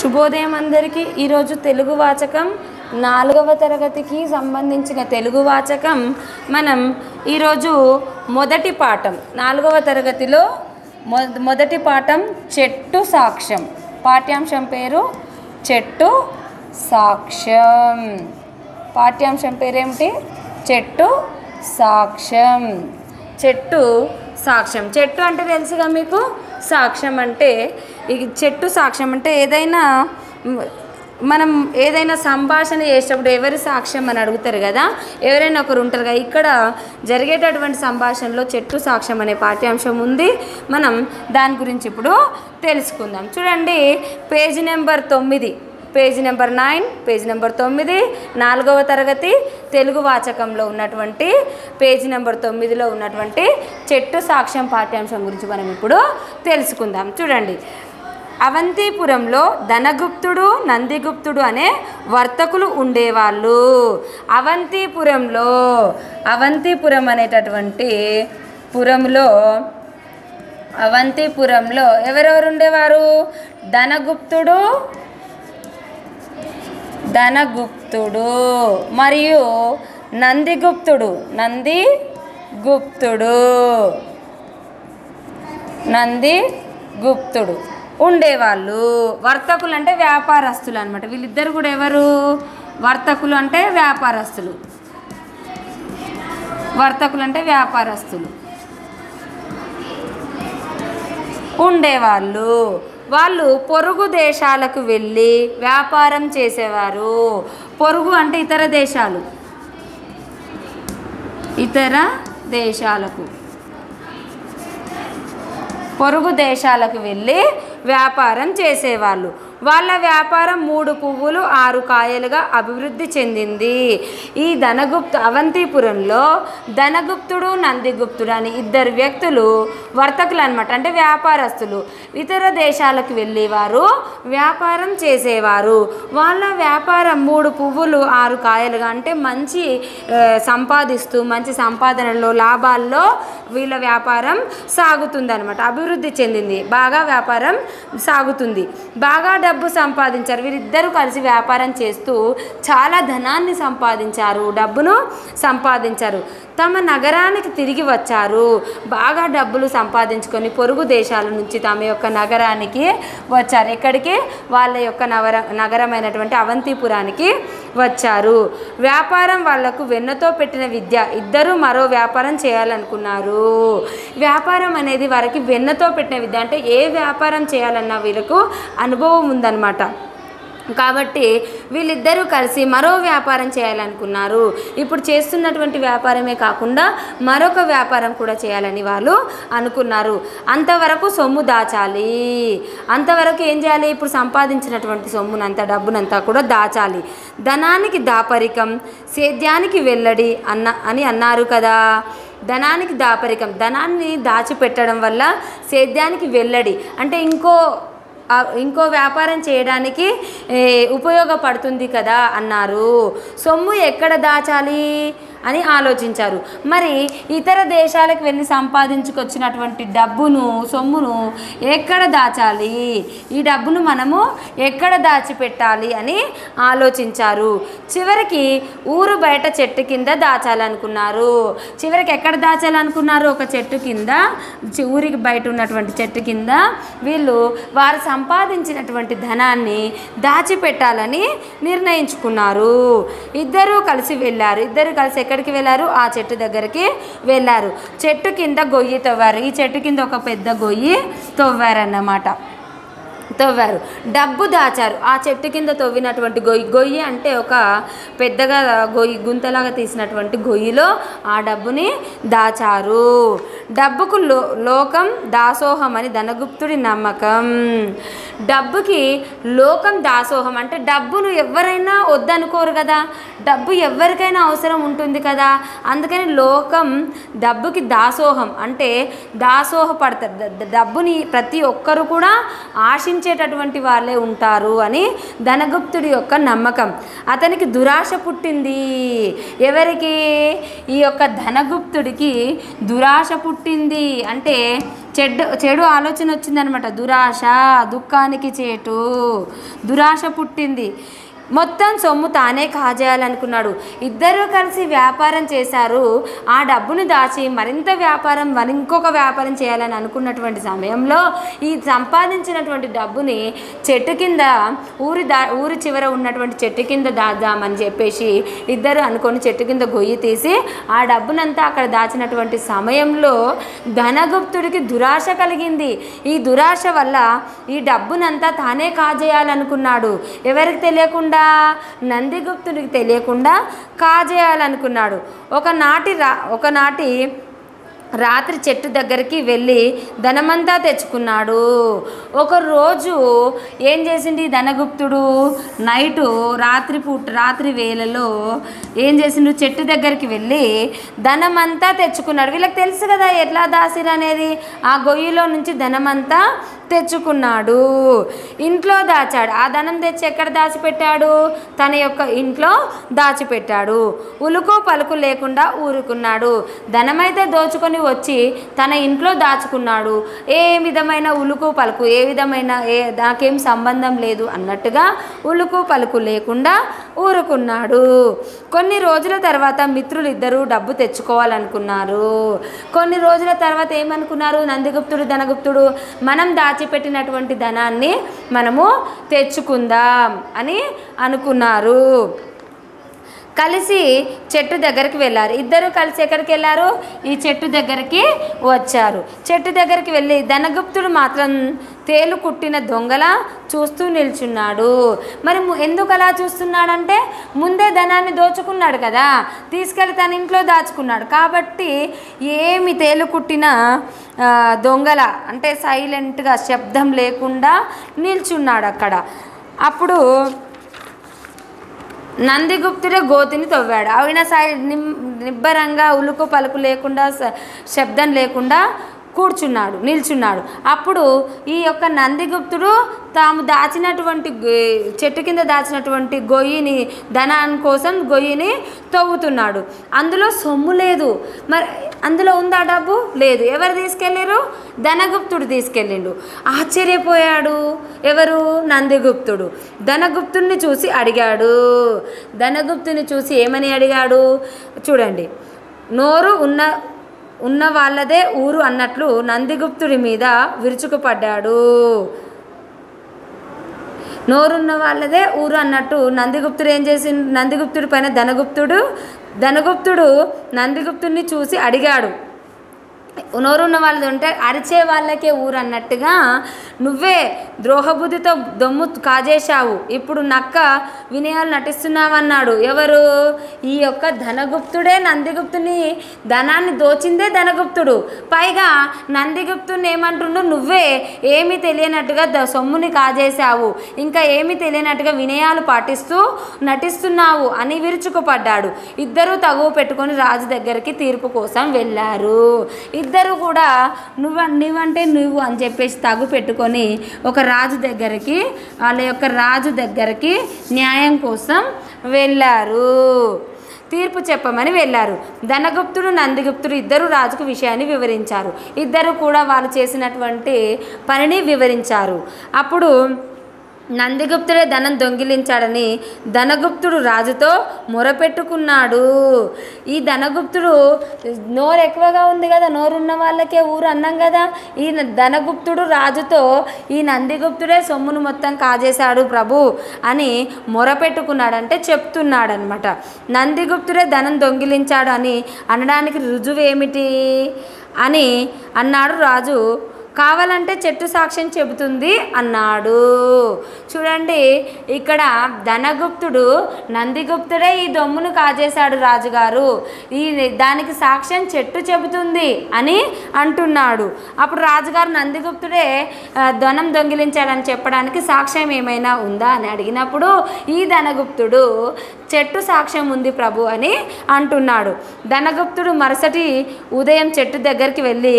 శుభోదయం అందరికీ ఈరోజు తెలుగు వాచకం నాలుగవ తరగతికి సంబంధించిన తెలుగు వాచకం మనం ఈరోజు మొదటి పాఠం నాలుగవ తరగతిలో మొ మొదటి పాఠం చెట్టు సాక్ష్యం పాఠ్యాంశం పేరు చెట్టు సాక్ష్యం పాఠ్యాంశం పేరేమిటి చెట్టు సాక్ష్యం చెట్టు సాక్ష్యం చెట్టు అంటే తెలుసుగా మీకు సాక్ష్యం అంటే ఈ చెట్టు సాక్ష్యం అంటే ఏదైనా మ్, మనం ఏదైనా సంభాషణ చేసేటప్పుడు ఎవరి సాక్ష్యం అని అడుగుతారు కదా ఎవరైనా ఒకరు ఉంటారు కదా ఇక్కడ జరిగేటటువంటి సంభాషణలో చెట్టు సాక్ష్యం అనే పాఠ్యాంశం ఉంది మనం దాని గురించి ఇప్పుడు తెలుసుకుందాం చూడండి పేజీ నెంబర్ తొమ్మిది page number nine page number తొమ్మిది నాలుగవ తరగతి తెలుగు వాచకంలో ఉన్నటువంటి పేజీ నెంబర్ తొమ్మిదిలో ఉన్నటువంటి చెట్టు సాక్ష్యం పాఠ్యాంశం గురించి మనం ఇప్పుడు తెలుసుకుందాం చూడండి అవంతిపురంలో ధనగుప్తుడు నందిగుప్తుడు అనే వర్తకులు ఉండేవాళ్ళు అవంతిపురంలో అవంతిపురం అనేటటువంటి పురంలో అవంతిపురంలో ఎవరెవరు ఉండేవారు ధనగుప్తుడు ధనగుప్తుడు మరియు నందిగుప్తుడు నంది గుప్తుడు నంది గుప్తుడు ఉండేవాళ్ళు వర్తకులు అంటే వ్యాపారస్తులు అనమాట వీళ్ళిద్దరు కూడా ఎవరు వర్తకులు అంటే వ్యాపారస్తులు వర్తకులు అంటే వ్యాపారస్తులు ఉండేవాళ్ళు వాళ్ళు పొరుగు దేశాలకు వెళ్ళి వ్యాపారం చేసేవారు పొరుగు అంటే ఇతర దేశాలు ఇతర దేశాలకు పొరుగు దేశాలకు వెళ్ళి వ్యాపారం చేసేవాళ్ళు వాళ్ళ వ్యాపారం మూడు పువ్వులు ఆరు కాయలుగా అభివృద్ధి చెందింది ఈ ధనగుప్తు అవంతిపురంలో ధనగుప్తుడు నందిగుప్తుడు అని ఇద్దరు వ్యక్తులు వర్తకులు అనమాట అంటే వ్యాపారస్తులు ఇతర దేశాలకు వెళ్ళేవారు వ్యాపారం చేసేవారు వాళ్ళ వ్యాపారం మూడు పువ్వులు ఆరు కాయలుగా అంటే మంచి ఆ, సంపాదిస్తూ మంచి సంపాదనలో లాభాల్లో వీళ్ళ వ్యాపారం సాగుతుంది అనమాట అభివృద్ధి చెందింది బాగా వ్యాపారం సాగుతుంది బాగా డబ్బు సంపాదించారు వీరిద్దరూ కలిసి వ్యాపారం చేస్తూ చాలా ధనాన్ని సంపాదించారు డబ్బును సంపాదించారు తమ నగరానికి తిరిగి వచ్చారు బాగా డబ్బులు సంపాదించుకొని పొరుగు దేశాల నుంచి తమ యొక్క నగరానికి వచ్చారు ఎక్కడికి వాళ్ళ యొక్క నగర నగరమైనటువంటి అవంతిపురానికి వచ్చారు వ్యాపారం వాళ్లకు వెన్నతో పెట్టిన విద్య ఇద్దరు మరో వ్యాపారం చేయాలనుకున్నారు వ్యాపారం అనేది వారికి వెన్నతో పెట్టిన విద్య అంటే ఏ వ్యాపారం చేయాలన్నా వీళ్ళకు అనుభవం ఉందన్నమాట కాబట్టి వీళ్ళిద్దరూ కలిసి మరో వ్యాపారం చేయాలనుకున్నారు ఇప్పుడు చేస్తున్నటువంటి వ్యాపారమే కాకుండా మరొక వ్యాపారం కూడా చేయాలని వాళ్ళు అనుకున్నారు అంతవరకు సొమ్ము దాచాలి అంతవరకు ఏం చేయాలి ఇప్పుడు సంపాదించినటువంటి సొమ్మునంతా డబ్బునంతా కూడా దాచాలి ధనానికి దాపరికం సేద్యానికి వెళ్ళడి అన్న అని అన్నారు కదా ధనానికి దాపరికం ధనాన్ని దాచిపెట్టడం వల్ల సేద్యానికి వెళ్ళడి అంటే ఇంకో ఆ ఇంకో వ్యాపారం చేయడానికి ఏ, ఉపయోగపడుతుంది కదా అన్నారు సొమ్ము ఎక్కడ దాచాలి అని ఆలోచించారు మరి ఇతర దేశాలకు వెళ్ళి సంపాదించుకొచ్చినటువంటి డబ్బును సొమ్మును ఎక్కడ దాచాలి ఈ డబ్బును మనము ఎక్కడ దాచిపెట్టాలి అని ఆలోచించారు చివరికి ఊరు బయట చెట్టు కింద దాచాలనుకున్నారు చివరికి ఎక్కడ దాచాలనుకున్నారు ఒక చెట్టు కింద చి- ఊరికి బయట ఉన్నటువంటి చెట్టు కింద వీళ్ళు వారు సంపాదించినటువంటి ధనాన్ని దాచిపెట్టాలని నిర్ణయించుకున్నారు ఇద్దరూ కలిసి వెళ్ళారు ఇద్దరు కలిసి ఎక్కడికి వెళ్ళారు ఆ చెట్టు దగ్గరికి వెళ్ళారు చెట్టు కింద గొయ్యి తవ్వారు ఈ చెట్టు కింద ఒక పెద్ద గొయ్యి తవ్వారన్నమాట తవ్వారు డబ్బు దాచారు ఆ చెట్టు కింద తవ్వినటువంటి గొయ్యి గొయ్యి అంటే ఒక పెద్దగా గొయ్యి గుంతలాగా తీసినటువంటి గొయ్యిలో ఆ డబ్బుని దాచారు డబ్బుకు లో లోకం దాసోహం అని ధనగుప్తుడి నమ్మకం డబ్బుకి లోకం దాసోహం అంటే డబ్బును ఎవరైనా వద్దనుకోరు కదా డబ్బు ఎవరికైనా అవసరం ఉంటుంది కదా అందుకని లోకం డబ్బుకి దాసోహం అంటే దాసోహపడతారు ద- ద- డబ్బుని ప్రతి ఒక్కరు కూడా ఆశించేటటువంటి వాళ్ళే ఉంటారు అని ధనగుప్తుడి యొక్క నమ్మకం అతనికి దురాశ పుట్టింది ఎవరికి ఈ యొక్క ధనగుప్తుడికి దురాశ పుట్టింది అంటే చెడ్డ చెడు ఆలోచన వచ్చిందనమాట దురాశ దుఃఖానికి చేటు దురాశ పుట్టింది మొత్తం సొమ్ము తానే కాజేయాలనుకున్నాడు ఇద్దరూ కలిసి వ్యాపారం చేశారు ఆ డబ్బును దాచి మరింత వ్యాపారం మరి ఇంకొక వ్యాపారం చేయాలని అనుకున్నటువంటి సమయంలో ఈ సంపాదించినటువంటి డబ్బుని చెట్టు కింద ఊరి దా ఊరి చివర ఉన్నటువంటి చెట్టు కింద దాద్దామని చెప్పేసి ఇద్దరు అనుకొని చెట్టు కింద గొయ్యి తీసి ఆ డబ్బునంతా అక్కడ దాచినటువంటి సమయంలో ధనగుప్తుడికి దురాశ కలిగింది ఈ దురాశ వల్ల ఈ డబ్బునంతా తానే కాజేయాలనుకున్నాడు ఎవరికి తెలియకుండా నందిగుప్తుడికి తెలియకుండా కాజేయాలనుకున్నాడు ఒకనాటి రా ఒకనాటి రాత్రి చెట్టు దగ్గరికి వెళ్ళి ధనమంతా తెచ్చుకున్నాడు ఒక రోజు ఏం చేసింది ఈ ధనగుప్తుడు నైటు రాత్రి పూట రాత్రి వేళలో ఏం చేసిండు చెట్టు దగ్గరికి వెళ్ళి ధనమంతా తెచ్చుకున్నాడు వీళ్ళకి తెలుసు కదా ఎట్లా దాసిరు అనేది ఆ గొయ్యిలో నుంచి ధనమంతా తెచ్చుకున్నాడు ఇంట్లో దాచాడు ఆ ధనం తెచ్చి ఎక్కడ దాచిపెట్టాడు తన యొక్క ఇంట్లో దాచిపెట్టాడు ఉలుకు పలుకు లేకుండా ఊరుకున్నాడు ధనమైతే దోచుకొని వచ్చి తన ఇంట్లో దాచుకున్నాడు ఏ విధమైన ఉలుకు పలుకు ఏ విధమైన ఏ నాకేం సంబంధం లేదు అన్నట్టుగా ఉలుకు పలుకు లేకుండా ఊరుకున్నాడు కొన్ని రోజుల తర్వాత మిత్రులు ఇద్దరు డబ్బు తెచ్చుకోవాలనుకున్నారు కొన్ని రోజుల తర్వాత ఏమనుకున్నారు నందిగుప్తుడు ధనగుప్తుడు మనం దాచిపెట్టినటువంటి ధనాన్ని మనము తెచ్చుకుందాం అని అనుకున్నారు కలిసి చెట్టు దగ్గరికి వెళ్ళారు ఇద్దరు కలిసి ఎక్కడికి వెళ్ళారు ఈ చెట్టు దగ్గరికి వచ్చారు చెట్టు దగ్గరికి వెళ్ళి ధనగుప్తుడు మాత్రం తేలు కుట్టిన దొంగల చూస్తూ నిల్చున్నాడు మరి ము- ఎందుకు అలా చూస్తున్నాడంటే ముందే ధనాన్ని దోచుకున్నాడు కదా తీసుకెళ్ళి తన ఇంట్లో దాచుకున్నాడు కాబట్టి ఏమి తేలు కుట్టిన ఆ, దొంగల అంటే సైలెంట్గా శబ్దం లేకుండా నిల్చున్నాడు అక్కడ అప్పుడు నందిగుప్తుడే గోతిని తవ్వాడు ఆయన సై నిమ్- నిబ్బరంగా ఉలుకు పలుకు లేకుండా స- శబ్దం లేకుండా కూర్చున్నాడు నిల్చున్నాడు అప్పుడు ఈ యొక్క నందిగుప్తుడు తాము దాచినటువంటి గొ- చెట్టు కింద దాచినటువంటి గొయ్యిని ధనాన్ని కోసం గొయ్యిని తవ్వుతున్నాడు అందులో సొమ్ము లేదు మరి అందులో ఉందా డబ్బు లేదు ఎవరు తీసుకెళ్ళారు ధనగుప్తుడు తీసుకెళ్ళిండు ఆశ్చర్యపోయాడు ఎవరు నందిగుప్తుడు ధనగుప్తుడిని చూసి అడిగాడు ధనగుప్తుని చూసి ఏమని అడిగాడు చూడండి నోరు ఉన్న ఉన్న వాళ్ళదే ఊరు అన్నట్లు నందిగుప్తుడి మీద విరుచుకుపడ్డాడు నోరున్న వాళ్ళదే ఊరు అన్నట్టు నందిగుప్తుడు ఏం చేసి నందిగుప్తుడి పైన ధనగుప్తుడు ధనగుప్తుడు నందిగుప్తుడిని చూసి అడిగాడు నోరున్న వాళ్ళది ఉంటే అరిచే వాళ్ళకే ఊరు అన్నట్టుగా నువ్వే ద్రోహబుద్ధితో దొమ్ము కాజేశావు ఇప్పుడు నక్క వినయాలు నటిస్తున్నావన్నాడు ఎవరు ఈ యొక్క ధనగుప్తుడే నందిగుప్తుని ధనాన్ని దోచిందే ధనగుప్తుడు పైగా నందిగుప్తుని ఏమంటుండు నువ్వే ఏమీ తెలియనట్టుగా ద సొమ్ముని కాజేశావు ఇంకా ఏమీ తెలియనట్టుగా వినయాలు పాటిస్తూ నటిస్తున్నావు అని విరుచుకుపడ్డాడు ఇద్దరూ తగువ పెట్టుకొని రాజు దగ్గరికి తీర్పు కోసం వెళ్ళారు ఇద్దరు కూడా నువ్వు నువ్వంటే నువ్వు అని చెప్పేసి తగు పెట్టుకొని ఒక రాజు దగ్గరికి వాళ్ళ యొక్క రాజు దగ్గరికి న్యాయం కోసం వెళ్ళారు తీర్పు చెప్పమని వెళ్ళారు ధనగుప్తుడు నందిగుప్తుడు ఇద్దరు రాజుకు విషయాన్ని వివరించారు ఇద్దరు కూడా వాళ్ళు చేసినటువంటి పనిని వివరించారు అప్పుడు నందిగుప్తుడే ధనం దొంగిలించాడని ధనగుప్తుడు రాజుతో మొరపెట్టుకున్నాడు ఈ ధనగుప్తుడు నోరు ఎక్కువగా ఉంది కదా నోరున్న వాళ్ళకే ఊరు అన్నాం కదా ఈ ధనగుప్తుడు రాజుతో ఈ నందిగుప్తుడే సొమ్మును మొత్తం కాజేశాడు ప్రభు అని మొరపెట్టుకున్నాడంటే చెప్తున్నాడనమాట నందిగుప్తుడే ధనం దొంగిలించాడు అని అనడానికి రుజువు ఏమిటి అని అన్నాడు రాజు కావాలంటే చెట్టు సాక్ష్యం చెబుతుంది అన్నాడు చూడండి ఇక్కడ ధనగుప్తుడు నందిగుప్తుడే ఈ దొమ్మును కాజేశాడు రాజుగారు ఈ దానికి సాక్ష్యం చెట్టు చెబుతుంది అని అంటున్నాడు అప్పుడు రాజుగారు నందిగుప్తుడే ఆ, ధనం దొంగిలించాడని చెప్పడానికి సాక్ష్యం ఏమైనా ఉందా అని అడిగినప్పుడు ఈ ధనగుప్తుడు చెట్టు సాక్ష్యం ఉంది ప్రభు అని అంటున్నాడు ధనగుప్తుడు మరుసటి ఉదయం చెట్టు దగ్గరికి వెళ్ళి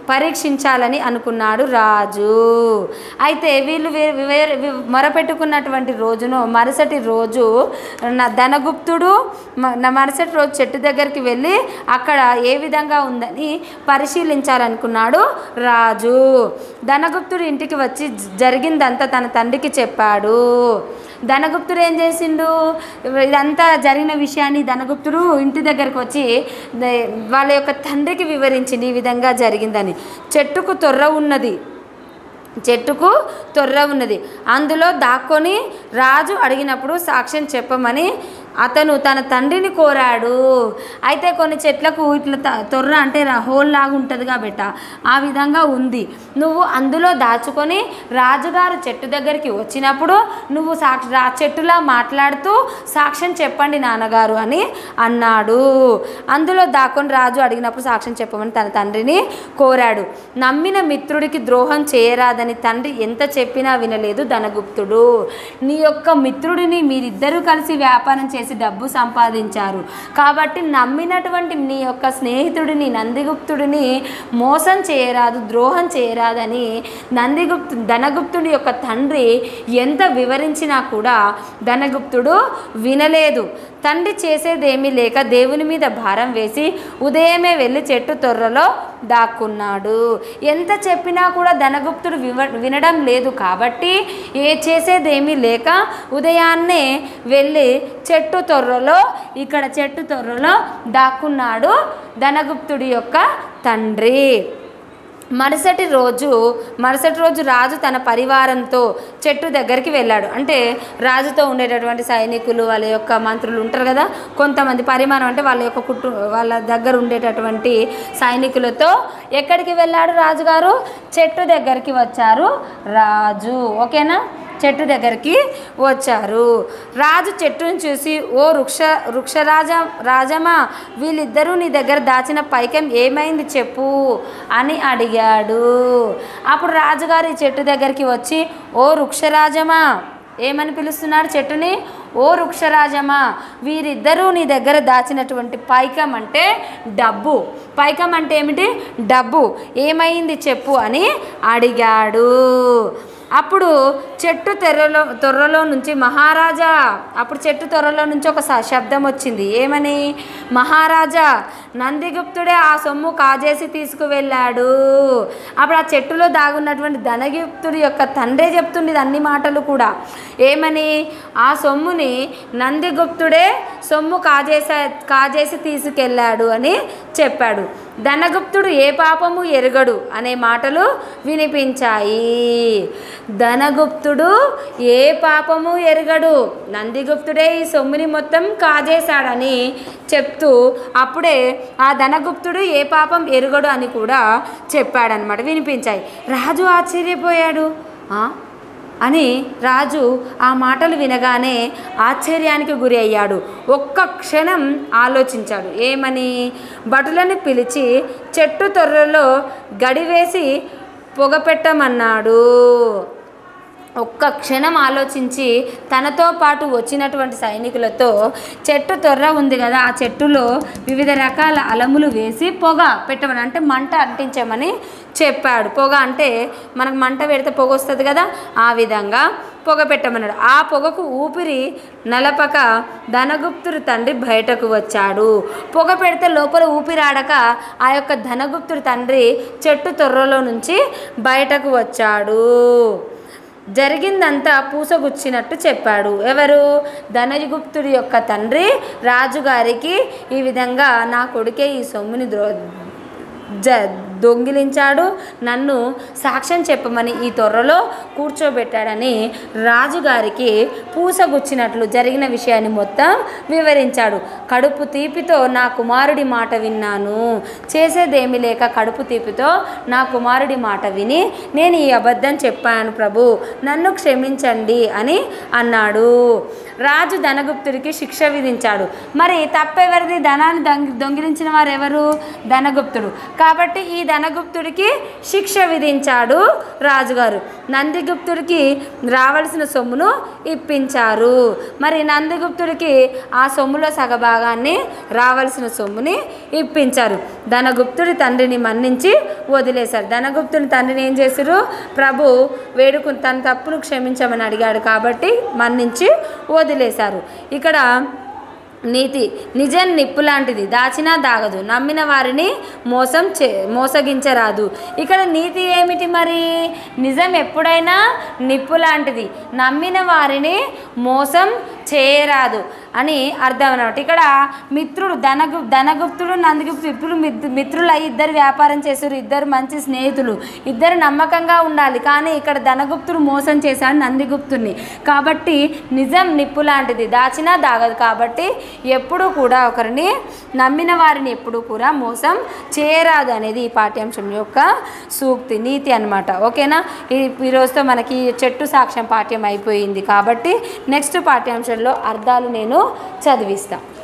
పరీక్షించాలని అనుకున్నాడు రాజు అయితే వీళ్ళు వే- వేరే వి- మొరపెట్టుకున్నటువంటి రోజును మరుసటి రోజు నా ధనగుప్తుడు మ- నా మరుసటి రోజు చెట్టు దగ్గరికి వెళ్ళి అక్కడ ఏ విధంగా ఉందని పరిశీలించాలనుకున్నాడు రాజు ధనగుప్తుడు ఇంటికి వచ్చి జ- జరిగిందంతా తన తండ్రికి చెప్పాడు ధనగుప్తుడు ఏం చేసిండు ఇదంతా జరిగిన విషయాన్ని ధనగుప్తుడు ఇంటి దగ్గరికి వచ్చి ద- వాళ్ళ యొక్క తండ్రికి వివరించింది ఈ విధంగా జరిగిందని చెట్టుకు తొర్ర ఉన్నది చెట్టుకు తొర్ర ఉన్నది అందులో దాక్కొని రాజు అడిగినప్పుడు సాక్ష్యం చెప్పమని అతను తన తండ్రిని కోరాడు అయితే కొన్ని చెట్లకు ఇట్లా త- తొర్ర అంటే రా- హోల్ లాగా ఉంటుంది కాబట్ట ఆ విధంగా ఉంది నువ్వు అందులో దాచుకొని రాజుగారు చెట్టు దగ్గరికి వచ్చినప్పుడు నువ్వు సాక్షి రా చెట్టులా మాట్లాడుతూ సాక్ష్యం చెప్పండి నాన్నగారు అని అన్నాడు అందులో దాక్కొని రాజు అడిగినప్పుడు సాక్ష్యం చెప్పమని తన తండ్రిని కోరాడు నమ్మిన మిత్రుడికి ద్రోహం చేయరాదని తండ్రి ఎంత చెప్పినా వినలేదు ధనగుప్తుడు నీ యొక్క మిత్రుడిని మీరిద్దరూ కలిసి వ్యాపారం చేసి డబ్బు సంపాదించారు కాబట్టి నమ్మినటువంటి నీ యొక్క స్నేహితుడిని నందిగుప్తుడిని మోసం చేయరాదు ద్రోహం చేయరాదని నందిగుప్తు ధనగుప్తుడి యొక్క తండ్రి ఎంత వివరించినా కూడా ధనగుప్తుడు వినలేదు తండ్రి చేసేదేమీ లేక దేవుని మీద భారం వేసి ఉదయమే వెళ్ళి చెట్టు తొర్రలో దాక్కున్నాడు ఎంత చెప్పినా కూడా ధనగుప్తుడు వివ వినడం లేదు కాబట్టి ఏ చేసేదేమీ లేక ఉదయాన్నే వెళ్ళి చెట్టు తొర్రలో ఇక్కడ చెట్టు తొర్రలో దాక్కున్నాడు ధనగుప్తుడి యొక్క తండ్రి మరుసటి రోజు మరుసటి రోజు రాజు తన పరివారంతో చెట్టు దగ్గరికి వెళ్ళాడు అంటే రాజుతో ఉండేటటువంటి సైనికులు వాళ్ళ యొక్క మంత్రులు ఉంటారు కదా కొంతమంది పరిమాణం అంటే వాళ్ళ యొక్క కుటు వాళ్ళ దగ్గర ఉండేటటువంటి సైనికులతో ఎక్కడికి వెళ్ళాడు రాజుగారు చెట్టు దగ్గరికి వచ్చారు రాజు ఓకేనా చెట్టు దగ్గరికి వచ్చారు రాజు చెట్టును చూసి ఓ వృక్ష వృక్షరాజ రాజమా వీళ్ళిద్దరూ నీ దగ్గర దాచిన పైకం ఏమైంది చెప్పు అని అడిగాడు అప్పుడు రాజుగారు ఈ చెట్టు దగ్గరికి వచ్చి ఓ వృక్షరాజమా ఏమని పిలుస్తున్నాడు చెట్టుని ఓ వృక్షరాజమా వీరిద్దరూ నీ దగ్గర దాచినటువంటి పైకం అంటే డబ్బు పైకం అంటే ఏమిటి డబ్బు ఏమైంది చెప్పు అని అడిగాడు అప్పుడు చెట్టు తెర్రలో తొర్రలో నుంచి మహారాజా అప్పుడు చెట్టు తొర్రలో నుంచి ఒక స- శబ్దం వచ్చింది ఏమని మహారాజా నందిగుప్తుడే ఆ సొమ్ము కాజేసి తీసుకువెళ్ళాడు అప్పుడు ఆ చెట్టులో దాగున్నటువంటి ధనగుప్తుడి యొక్క తండ్రే చెప్తుండేది అన్ని మాటలు కూడా ఏమని ఆ సొమ్ముని నందిగుప్తుడే సొమ్ము కాజేసా కాజేసి తీసుకెళ్ళాడు అని చెప్పాడు ధనగుప్తుడు ఏ పాపము ఎరగడు అనే మాటలు వినిపించాయి ధనగుప్తుడు ఏ పాపము ఎరగడు నందిగుప్తుడే ఈ సొమ్ముని మొత్తం కాజేశాడని చెప్తూ అప్పుడే ఆ ధనగుప్తుడు ఏ పాపం ఎరుగడు అని కూడా చెప్పాడనమాట వినిపించాయి రాజు ఆశ్చర్యపోయాడు "ఆ? అని రాజు ఆ మాటలు వినగానే ఆశ్చర్యానికి గురి అయ్యాడు ఒక్క క్షణం ఆలోచించాడు ఏమని భటులను పిలిచి చెట్టు తొర్రలో గడివేసి పొగపెట్టమన్నాడు ఒక్క క్షణం ఆలోచించి తనతో పాటు వచ్చినటువంటి సైనికులతో చెట్టు తొర్ర ఉంది కదా ఆ చెట్టులో వివిధ రకాల అలములు వేసి పొగ పెట్టమని అంటే మంట అంటించమని చెప్పాడు పొగ అంటే మనకు మంట పెడితే పొగ వస్తుంది కదా ఆ విధంగా పొగ పెట్టమన్నాడు ఆ పొగకు ఊపిరి నలపక ధనగుప్తుడు తండ్రి బయటకు వచ్చాడు పొగ పెడితే లోపల ఊపిరాడక ఆ యొక్క ధనగుప్తుడి తండ్రి చెట్టు తొర్రలో నుంచి బయటకు వచ్చాడు జరిగిందంతా పూసగుచ్చినట్టు చెప్పాడు ఎవరు ధనగుప్తుడి యొక్క తండ్రి రాజుగారికి ఈ విధంగా నా కొడుకే ఈ సొమ్ముని ద్రో జ దొంగిలించాడు నన్ను సాక్ష్యం చెప్పమని ఈ తొర్రలో కూర్చోబెట్టాడని రాజుగారికి పూసగుచ్చినట్లు జరిగిన విషయాన్ని మొత్తం వివరించాడు కడుపు తీపితో నా కుమారుడి మాట విన్నాను చేసేదేమీ లేక కడుపు తీపితో నా కుమారుడి మాట విని నేను ఈ అబద్ధం చెప్పాను ప్రభు నన్ను క్షమించండి అని అన్నాడు రాజు ధనగుప్తుడికి శిక్ష విధించాడు మరి తప్పెవరిది ధనాన్ని దొంగి దొంగిలించిన వారు ఎవరు ధనగుప్తుడు కాబట్టి ఈ ధనగుప్తుడికి శిక్ష విధించాడు రాజుగారు నందిగుప్తుడికి రావలసిన సొమ్మును ఇప్పించారు మరి నందిగుప్తుడికి ఆ సొమ్ములో సగభాగాన్ని రావలసిన సొమ్ముని ఇప్పించారు ధనగుప్తుడి తండ్రిని మన్నించి వదిలేశారు ధనగుప్తుని తండ్రిని ఏం చేశారు ప్రభు వేడుకు తన తప్పును క్షమించమని అడిగాడు కాబట్టి మన్నించి వదిలేశారు ఇక్కడ నీతి నిజం నిప్పు లాంటిది దాచినా దాగదు నమ్మిన వారిని మోసం చే మోసగించరాదు ఇక్కడ నీతి ఏమిటి మరి నిజం ఎప్పుడైనా నిప్పు లాంటిది నమ్మిన వారిని మోసం చేయరాదు అని అర్థం అన్నమాట ఇక్కడ మిత్రుడు ధనగు ధనగుప్తుడు నందిగుప్తుడు ఇప్పుడు మిత్- మిత్రులు అయి ఇద్దరు వ్యాపారం చేశారు ఇద్దరు మంచి స్నేహితులు ఇద్దరు నమ్మకంగా ఉండాలి కానీ ఇక్కడ ధనగుప్తుడు మోసం చేశాడు నందిగుప్తుడిని కాబట్టి నిజం నిప్పు లాంటిది దాచినా దాగదు కాబట్టి ఎప్పుడూ కూడా ఒకరిని నమ్మిన వారిని ఎప్పుడూ కూడా మోసం చేయరాదు అనేది ఈ పాఠ్యాంశం యొక్క సూక్తి నీతి అన్నమాట ఓకేనా ఈ ఈరోజుతో మనకి చెట్టు సాక్ష్యం పాఠ్యం అయిపోయింది కాబట్టి నెక్స్ట్ పాఠ్యాంశంలో అర్థాలు నేను చదివిస్తాను